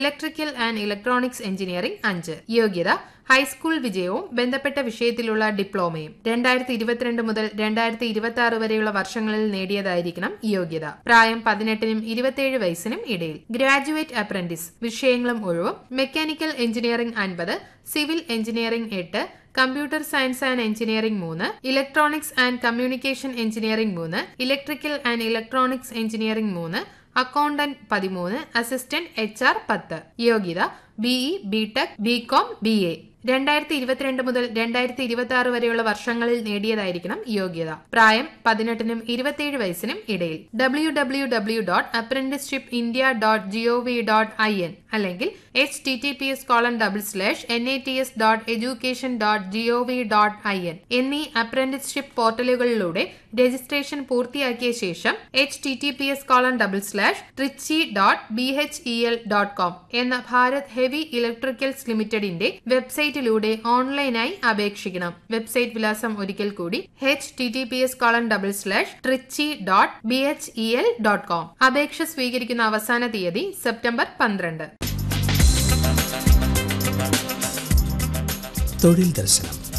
electrical and electronics engineering അഞ്ച് യോഗ്യത high school വിജയവും ബന്ധപ്പെട്ട വിഷയത്തിലുള്ള ഡിപ്ലോമയും രണ്ടായിരത്തി ഇരുപത്തിരണ്ട് മുതൽ രണ്ടായിരത്തി ഇരുപത്തി ആറ് വരെയുള്ള വർഷങ്ങളിൽ നേടിയതായിരിക്കണം യോഗ്യത പ്രായം പതിനെട്ടിനും ഇരുപത്തിയേഴ് വയസ്സിനും ഇടയിൽ ഗ്രാജുവേറ്റ് അപ്രന്റീസ് വിഷയങ്ങളും ഒഴിവും മെക്കാനിക്കൽ എഞ്ചിനീയറിംഗ് അൻപത് സിവിൽ എഞ്ചിനീയറിംഗ് എട്ട് കമ്പ്യൂട്ടർ സയൻസ് ആൻഡ് എഞ്ചിനീയറിംഗ് മൂന്ന് ഇലക്ട്രോണിക്സ് ആൻഡ് കമ്മ്യൂണിക്കേഷൻ എഞ്ചിനീയറിംഗ് മൂന്ന് ഇലക്ട്രിക്കൽ ആൻഡ് ഇലക്ട്രോണിക്സ് എഞ്ചിനീയറിംഗ് മൂന്ന് അക്കൗണ്ടന്റ് പതിമൂന്ന് അസിസ്റ്റന്റ് എച്ച് ആർ പത്ത് യോഗ്യത BE BTech BCom B A രണ്ടായിരത്തി ഇരുപത്തിരണ്ട് മുതൽ രണ്ടായിരത്തി ഇരുപത്തി ആറ് വരെയുള്ള വർഷങ്ങളിൽ നേടിയതായിരിക്കണം യോഗ്യത പ്രായം പതിനെട്ടിനും ഇരുപത്തിയേഴ് വയസ്സിനും ഇടയിൽ W W W dot apprenticeship India dot GOV dot I N അല്ലെങ്കിൽ H T T P S colon double slash N I T S dot education dot GOV dot I N എന്നീ അപ്രന്റിസ്ഷിപ്പ് പോർട്ടലുകളിലൂടെ registration പൂർത്തിയാക്കിയ ശേഷം H T T P S colon double slash Trichy dot B H E L dot com എന്ന Bharat heavy electricals ലിമിറ്റഡിന്റെ വെബ്സൈറ്റിലൂടെ ഓൺലൈനായി അപേക്ഷിക്കണം website വിലാസം ഒരിക്കൽ കൂടി H T T P S colon double slash Trichy dot B H E L dot com അപേക്ഷ സ്വീകരിക്കുന്ന അവസാന തീയതി സെപ്റ്റംബർ പന്ത്രണ്ട് തൊഴിൽ ദർശനം